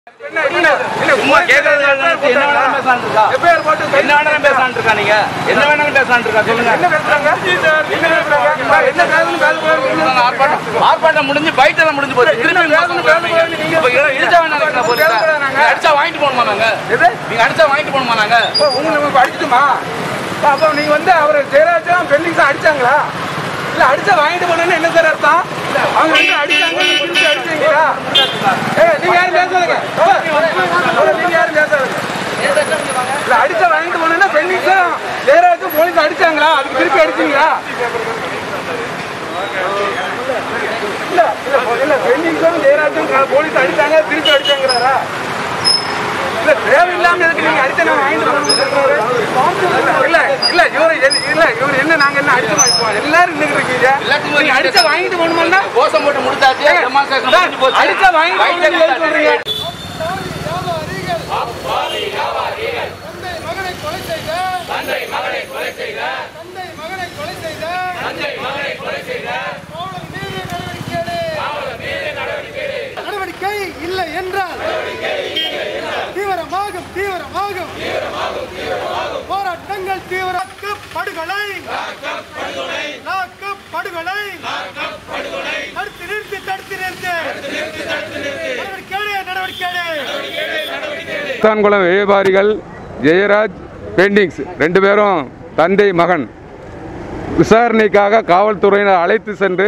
சும்மா கேட்கறதுல நினைச்சு என்ன வேணாலும் பேசலாம்னு இருக்கா? எஃப்ஐஆர் போட்டு என்ன வேணாலும் பேசலாம்னு இருக்கா நீங்க என்ன வேணாலும் பேசலாம்னு இருக்கா சொல்லுங்க என்ன பேசுறாங்க என்ன பேசுறாங்க என்ன காதுன்னு காது போகுது? நாங்க ஆர்ப்பாட்டம் ஆர்ப்பாட்டம் முடிஞ்சு ஃபைட் எல்லாம் முடிஞ்சு போச்சு திருப்பி என்ன பேசணும், பேசணும், நீங்க- இப்ப இட- இடிச்சா வேணாம் இருக்கா போலீஸா? நீங்க அடிச்சா வாங்கிட்டு போகணுமா நாங்க எது? நீங்க அடிச்சா வாங்கிட்டு போகணுமா நாங்க அப்போ உங்களுக்கு இப்ப அடிச்சுட்டுமா அப்போ நீங்க வந்து அவர் ஜெயராஜன் பெண்டிங்ஸ் அடிச்சாங்களா இல்ல அடிச்சா வாங்கிட்டு போனேன்னு என்ன சார் அர்த்தம் அவங்க வந்து அடிச்சாங்க நீங்க திருப்பி அடிச்சீங்களா ஏய் நீங்க யாரும் பேசாதீங்க ஏய், நீங்க யாரும் பேசாதீங்க இல்ல அடிச்சா வாங்கிட்டு போனேன்னா பெண்டிங்ஸும் ஜெயராஜும் போலீஸ் அடிச்சாங்களா அதுக்கு திருப்பி அடிச்சீங்களா இல்ல இல்ல இல்ல பெண்டிங்ஸும் ஜெயராஜும் போலீஸ் அடிச்சாங்க திருப்பி அடிச்சாங்கிறாரா இல்ல தேவையில்லாம எதுக்கு நீங்க அடிச்சு நான் வாங்கிட்டு வரணும்னு சொல்றாரு? இல்ல இல்ல இவரு என்ன- இல்ல இவரு என்ன நாங்க என்ன அடிச்சு வாங்கிப்போம் எல்லாரும் நின்னுட்டு இருக்கீங்க எல்லாத்துக்கும் நீங்க அடிச்சா வாங்கிட்டு போகணுமா கோஷம் போட்டு முடிச்சாச்சு demonstration முடிஞ்சு போச்சு. அடிச்சா வாங்கிட்டு Fight போகணும்னு எல்லாம் சொல்றீங்க தந்தை மகனை கொலை செய்த தந்தை மகனை கொலை செய்த தந்தை மகனை கொலை செய்த தந்தை மகனை கொலை செய்த காவலர் மீது நடவடிக்கை எடு. நடவடிக்கை இல்லை என்றால் தீவிரமாகும் தீவிரமாகும் போராட்டங்கள் தீவிரக்கு படுகொலை லாக்கு படுகொலை தடுத்து நிறுத்து தடுத்து நிறுத்து நடவடிக்கை எடு, நடவடிக்கை எடு. சாத்தான்குளம் வியாபாரிகள் ஜெயராஜ் பெயிண்டிங்ஸ் ரெண்டு பேரும் தந்தை மகன் விசாரணைக்காக காவல்துறையினர் அழைத்து சென்று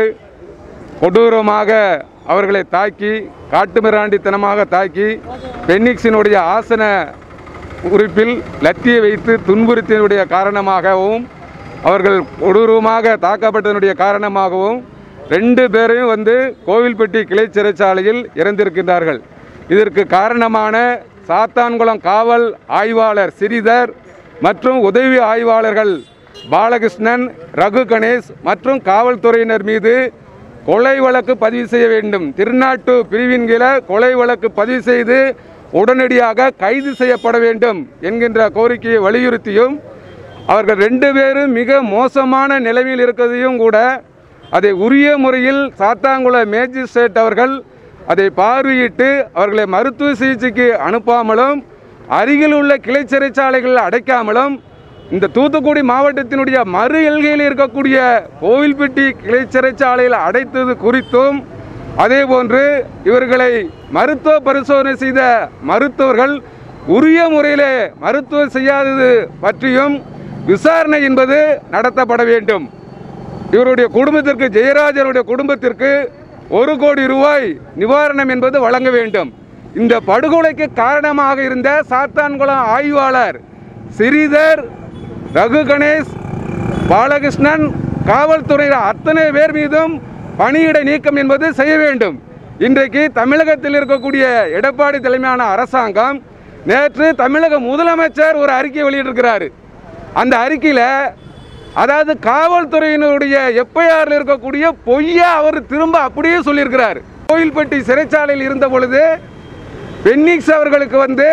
கொடூரமாக அவர்களை தாக்கி காட்டுமிராண்டித்தனமாக தாக்கி பென்னிக்ஸினுடைய ஆசன உறுப்பில் லத்தியை வைத்து துன்புறுத்தினுடைய காரணமாகவும் அவர்கள் கொடூரமாக தாக்கப்பட்டதனுடைய காரணமாகவும் ரெண்டு பேரையும் வந்து கோவில்பட்டி கிளை சிறைச்சாலையில் இறந்திருக்கின்றார்கள் இதற்கு காரணமான சாத்தான்குளம் காவல் ஆய்வாளர் சிறிதர் மற்றும் உதவி ஆய்வாளர்கள் பாலகிருஷ்ணன் ரகு கணேஷ் மற்றும் காவல்துறையினர் மீது கொலை வழக்கு பதிவு செய்ய வேண்டும் திருநாட்டு பிரிவின் கீழ கொலை வழக்கு பதிவு செய்து உடனடியாக கைது செய்யப்பட வேண்டும் என்கின்ற கோரிக்கையை வலியுறுத்தியும் அவர்கள் ரெண்டு பேரும் மிக மோசமான நிலைமையில் இருக்கிறதையும் கூட அதை உரிய முறையில் சாத்தாங்குள மேஜிஸ்ட்ரேட் அவர்கள் அதை பார்வையிட்டு அவர்களை மருத்துவ சிகிச்சைக்கு அனுப்பாமலும் அருகில் உள்ள கிளை சிறைச்சாலைகளில் அடைக்காமலும் இந்த தூத்துக்குடி மாவட்டத்தினுடைய மறு எல்கையில் இருக்கக்கூடிய கோவில்பட்டி கிளை சிறைச்சாலையில் அடைத்தது குறித்தும் அதேபோன்று இவர்களை மருத்துவ பரிசோதனை செய்த மருத்துவர்கள் உரிய முறையிலே மருத்துவம் செய்யாதது பற்றியும் விசாரணை என்பது நடத்தப்பட வேண்டும் இவருடைய குடும்பத்திற்கு ஜெயராஜனுடைய குடும்பத்திற்கு ஒரு கோடி ரூபாய் நிவாரணம் என்பது வழங்க வேண்டும் இந்த படுகொலைக்கு காரணமாக இருந்த சாத்தான்குளம் ஆய்வாளர் சிறிதர் ரகு கணேஷ் பாலகிருஷ்ணன் காவல்துறையில் அத்தனை பேர் மீதும் பணியிடை நீக்கம் என்பது செய்ய வேண்டும் இன்றைக்கு தமிழகத்தில் இருக்கக்கூடிய எடப்பாடி தலைமையான அரசாங்கம் நேற்று தமிழக முதலமைச்சர் ஒரு அறிக்கை வெளியிட்டிருக்கிறாரு அந்த அறிக்கையில் அதாவது காவல்துறையினருடைய எஃப்ஐஆரில் இருக்கக்கூடிய பொய்யா அவர் திரும்ப அப்படியே சொல்லியிருக்கிறார் கோயில்பட்டி சிறைச்சாலையில் இருந்த பொழுது பென்னிக்ஸ் அவர்களுக்கு வந்து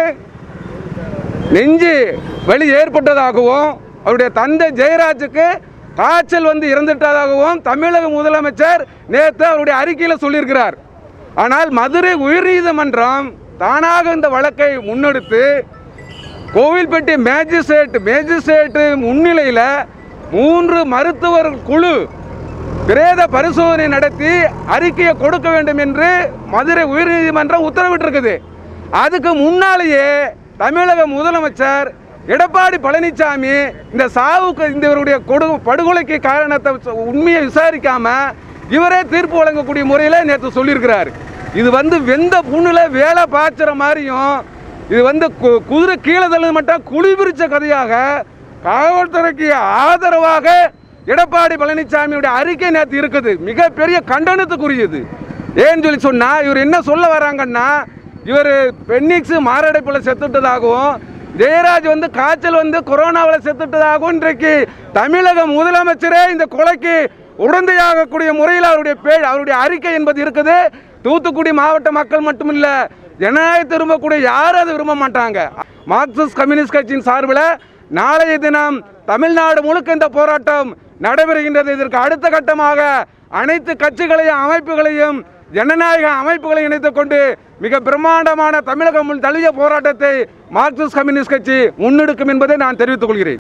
நெஞ்சு வலி ஏற்பட்டதாகவும் அவருடைய தந்தை ஜெயராஜுக்கு காய்ச்சல் வந்து இறந்துட்டதாகவும் தமிழக முதலமைச்சர் நேற்று அவருடைய அறிக்கையில் சொல்லியிருக்கிறார் ஆனால் மதுரை உயர்நீதிமன்றம் தானாக இந்த வழக்கை முன்னெடுத்து கோவில்பட்டி மேஜிஸ்ட்ரேட் மேஜிஸ்ட்ரேட் முன்னிலையில் மூன்று மருத்துவர் குழு பிரேத பரிசோதனை நடத்தி அறிக்கையை கொடுக்க வேண்டும் என்று மதுரை உயர்நீதிமன்றம் உத்தரவிட்டிருக்குது அதுக்கு முன்னாலேயே தமிழக முதலமைச்சர் எடப்பாடி பழனிசாமி இந்த சாவுக்கு இந்த இவருடைய கொடு படுகொலைக்கு காரணத்தை உண்மையை விசாரிக்காம இவரே தீர்ப்பு வழங்கக்கூடிய முறையில் நேற்று சொல்லியிருக்கிறார் இது வந்து வெந்த புண்ணுல வேலை பாய்ச்சுற மாதிரியும் இது வந்து கு- குதிரை கீழே தள்ளது மட்டும் குழி பிரிச்ச கதையாக காவல்துறைக்கு ஆதரவாக எடப்பாடி பழனிசாமியுடைய அறிக்கை நேற்று இருக்குது மிகப்பெரிய கண்டனத்துக்குரியது ஏன்னு சொல்லி சொன்னா இவர் என்ன சொல்ல வராங்கன்னா இவர் பென்னிக்ஸ் மாரடைப்பில் செத்துட்டதாகவும் ஜெயராஜ் வந்து காய்ச்சல் வந்து கொரோனாவில் செத்துட்டதாகவும் இன்றைக்கு தமிழக முதலமைச்சரே இந்த கொலைக்கு உடந்தையாகக்கூடிய முறையில் அவருடைய பே அவருடைய அறிக்கை என்பது இருக்குது தூத்துக்குடி மாவட்ட மக்கள் மட்டுமில்ல ஜனநாயகத்தை விரும்பக்கூடிய யாரும் அதை விரும்ப மாட்டாங்க மார்க்சிஸ்ட் கம்யூனிஸ்ட் கட்சியின் சார்பில் நாளைய தினம் தமிழ்நாடு முழுக்க இந்த போராட்டம் நடைபெறுகின்றது இதற்கு அடுத்த கட்டமாக அனைத்து கட்சிகளையும் அமைப்புகளையும் ஜனநாயக அமைப்புகளை இணைத்துக் கொண்டு மிக பிரம்மாண்டமான தமிழகம் தழுவிய போராட்டத்தை மார்க்சிஸ்ட் கம்யூனிஸ்ட் கட்சி முன்னெடுக்கும் என்பதை நான் தெரிவித்துக் கொள்கிறேன்